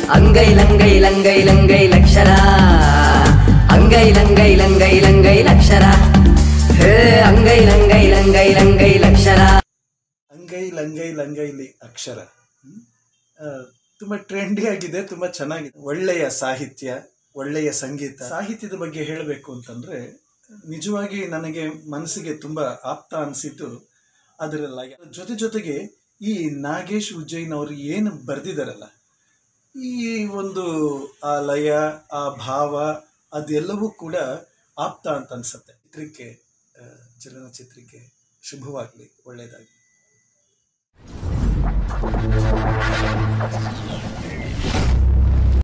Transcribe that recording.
ಅಂಗೈ ಲಂಗೈ ಲಂಗೈ ಲಂಗೈ ಲಕ್ಷರ ಅಂಗೈ ಲಂಗೈ ಲಂಗೈ ಲಂಗೈ ಲಕ್ಷರ ಹೇ ಅಂಗೈ ಲಂಗೈ ಲಂಗೈ ಲಂಗೈ ಲಕ್ಷರ ಅಂಗೈ ಲಂಗೈ ಲಂಗೈಲಿ ಅಕ್ಷರ ಹ್ಮ್? ಆ, ತುಂಬಾ ಟ್ರೆಂಡಿ ಆಗಿದೆ ತುಂಬಾ ಚೆನ್ನಾಗಿದೆ ಒಳ್ಳೆಯ ಸಾಹಿತ್ಯ ಒಳ್ಳೆಯ ಸಂಗೀತ ಸಾಹಿತ್ಯದ ಬಗ್ಗೆ ಹೇಳಬೇಕು ಅಂತಂದ್ರೆ ನಿಜವಾಗಿ ನನಗೆ ಮನಸ್ಸಿಗೆ ತುಂಬಾ ಆಪ್ತ ಅನಿಸಿದ್ದು ಅದರ ಲಯ ಜೊತೆ ಜೊತೆಗೆ ಈ ನಾಗೇಶ್ ಉಜ್ಜೈನ್ ಅವರು ಏನು ಬರೆದಿದ್ದಾರಲ್ಲ ಈ ಒಂದು ಆ ಲಯ ಆ ಭಾವ ಅದೆಲ್ಲವೂ ಕೂಡ ಆಪ್ತ ಅಂತ ಅನ್ಸುತ್ತೆ ಚಿತ್ರಕ್ಕೆ ಆ, ಚಲನಚಿತ್ರಕ್ಕೆ ಶುಭವಾಗಲಿ ಒಳ್ಳೆಯದಾಗಲಿ